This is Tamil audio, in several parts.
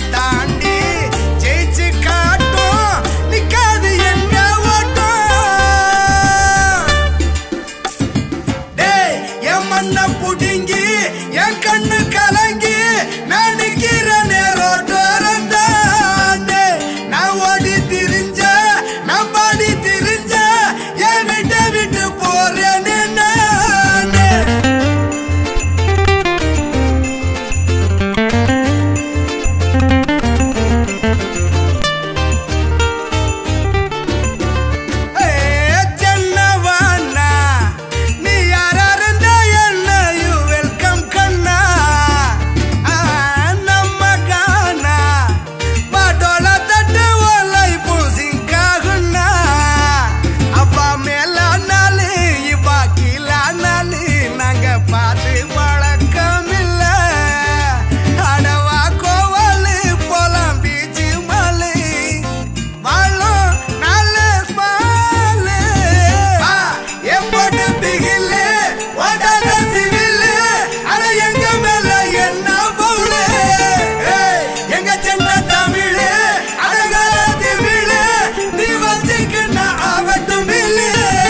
தாண்டி ஜெயிச்சு காட்டும் நிக்காது எங்க ஓட்டம் டேய் என் மண்ண புடுங்கி என் கண்ணு கலங்கி நான் நிக்கிற நேரம் தோறந்தானே நான் ஓடி திரிஞ்ச நான் பாடி திரிஞ்ச என் விட்டு விட்டு போறேன்னு நானே சென்னவானா நீ யாரா இருந்தா என்ன யூ வெல்கம் கண்ணா ஆ, நம்ம கானா பாட்டோல தட்டு ஒலை பூசிங்காகுன்னா அப்பா மேல நாளு இவா கீழா நாளு நாங்க பார்த்து பழக்கம் இல்ல அடவா கோவலு போலாம் பீச்சு மலை வாழும் நல்ல ஸ்பாலு எப்போட்டு பிகிலு ஓடாத சிவிலு அட எங்க மேல என்ன பவுலு எங்க சென்ன தமிழு அழகால திமிழு நீ வச்சுக்கிட்ட ஆவட்டும் இல்லு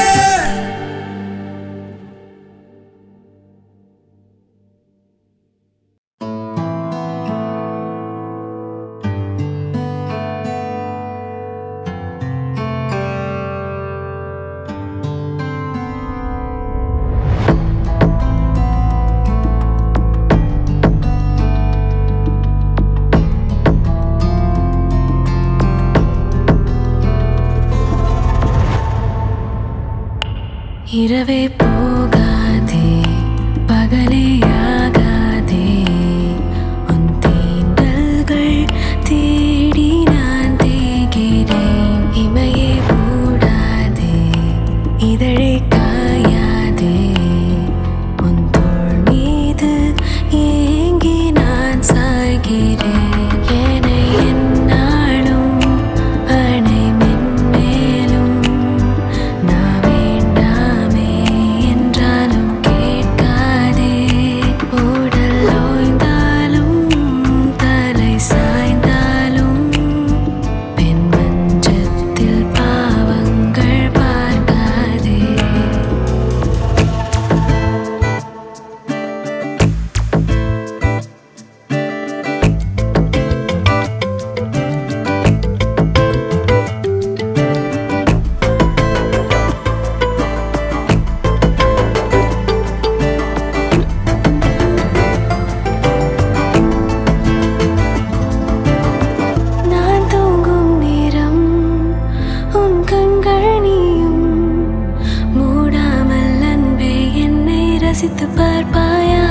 இரவே போகாதே பகலே ஆகாதே உன் தீண்டல்கள் தேடி நான் தேகிறேன் இமையே மூடாதே இதழே காயாதே உன் தோள் மீது ஏங்கி நான் சாய்கிறேன் என்னை என்னாலும் அணை மென்மேலும் நான் வேண்டாமே என்றாலும் கேட்காதே உடல் ஓய்ந்தாலும் தலை சாய்ந்தாலும் பெண் மஞ்சத்தில் பாவங்கள் பார்க்காதே நான் தூங்கும் நேரம் உன் கண்கள் நீயும் மூடாமல் அன்பே என்னை ரசித்து பார்ப்பாயா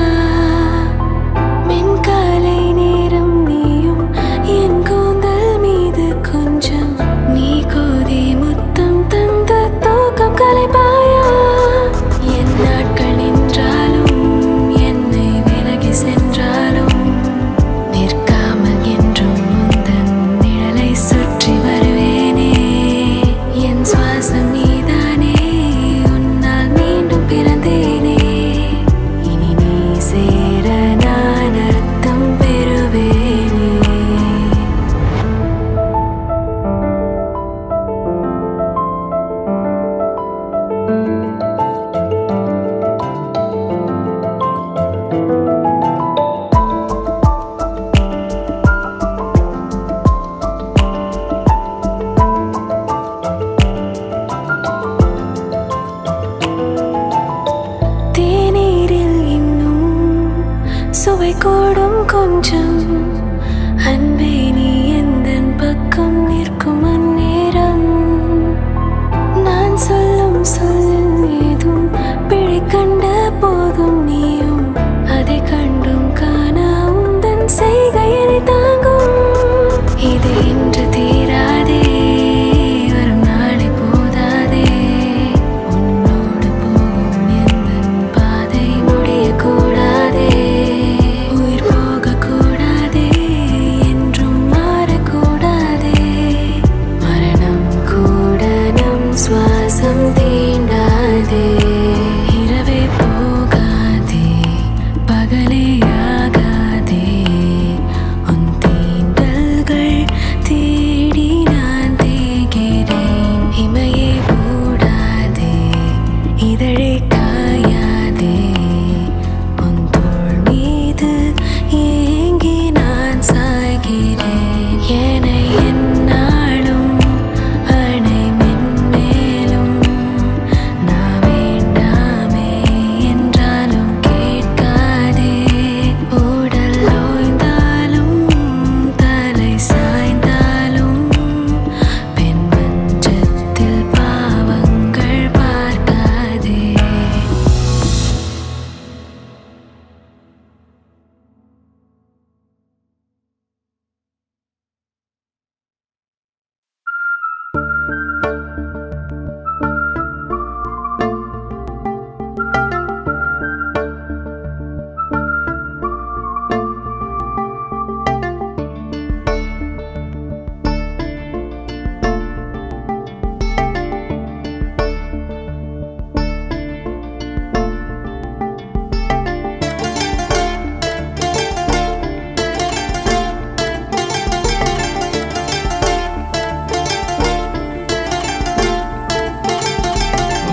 மென்காலை நேரம் நீயும் என் கூந்தல் மீது கொஞ்சம் நீ கோதி முத்தம் தந்து தூக்கம் கலைப்பாயா என் நாட்கள் நின்றாலும் என்னை விலகி சென்றாலும் நிற்காமல் என்றும் முந்தன் நிழலை சுற்றி வருவேனே என் சுவாசம் நீதானே உன்னால் மீண்டும் பிறந்தேனே இனி நீ சேர நான் அர்த்தம் பெறுவேனே தேநீரில் இன்னும் சுவை கூடும் கொஞ்சம் அன்பே நீ எந்தன் பக்கம் நிற்கும் அந்நேரம் நான் சொல்லும் சொல்லில் ஏதும் பிழை கண்ட போதும் நீயும் அதை கண்டும் காணா உந்தன் செய்கையை தாங்கும் இது இன்று தீராதே வரும் நாளை போதாதே உன்னோடு போகும் எந்தன் பாதை முடியக்கூடாதே உயிர் போகக்கூடாதே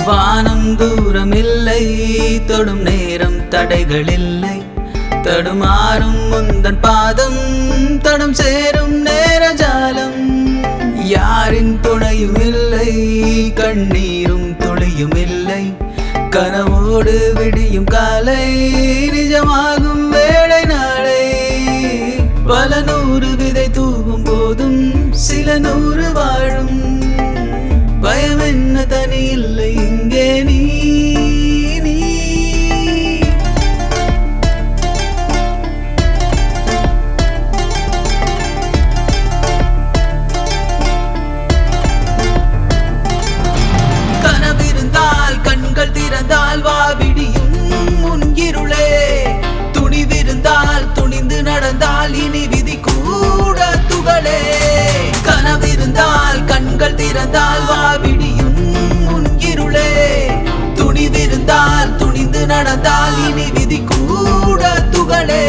வானம் தூரம் இல்லை தொடும் நேரம் தடைகள் இல்லை தடுமாறும் முந்தன் பாதம் தடம் சேரும் நேர ஜாலம் யாரின் துணையும் இல்லை கண்ணீரும் துளியும் இல்லை கனவோடு விடியும் காலை நிஜமாகும் வேளை நாளை பல நூறு விதை தூவும் போதும் சில நூறு வாழும் பயம் என்ன தனி இல்லை இங்கே நீ நீ கனவிருந்தால் கண்கள் திறந்தால் வா விடியும் உன் இருளே துணிவிருந்தால் துணிந்து நடந்தால் இனி விதி கூட துகளே கனவிருந்தால் கண்கள் திறந்தால் வா விடியும் உன் இருளே துணிவிருந்தால் துணிந்து நடந்தால் இனி விதி கூட துகளே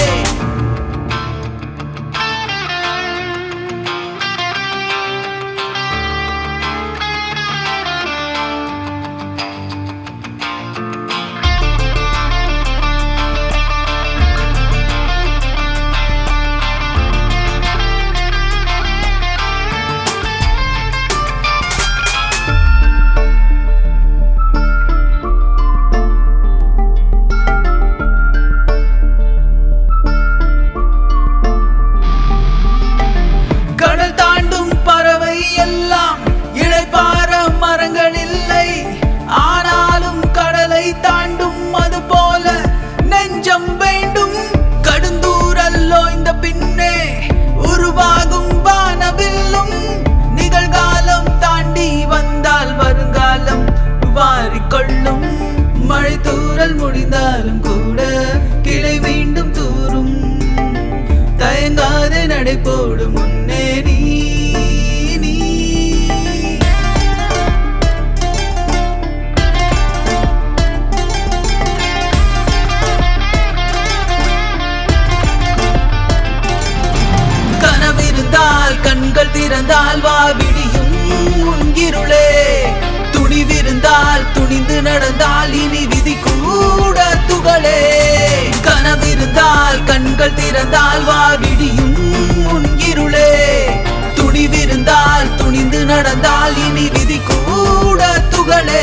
கடல் தாண்டும் பறவை எல்லாம் இளைப்பாற மரங்கள் இல்லை ஆனாலும் கடலை தாண்டும் அது போல நெஞ்சம் வேண்டும் கடுந்தூரல்லோ இந்த பின்னே உருவாகும் வானவில்லும் நிகழ்காலம் தாண்டி வந்தால் வருங்காலம் வாரிக்கொள்ளும் மழை தூறல் முடிந்தாலும் கூட கிளை மீண்டும் தூரும் தயங்காத நடைபோடு முன்னே நீ நீ. கனவிருந்தால் கண்கள் திறந்தால் வா விடியும் உன் இருளே துணிவிருந்தால் துணிந்து நடந்தால் இனி விதி கூட துகளே கனவிருந்தால் கண்கள் திறந்தால் வா விடியும் உன் இருளே துணிவிருந்தால் துணிந்து நடந்தால் இனி விதி கூட துகளே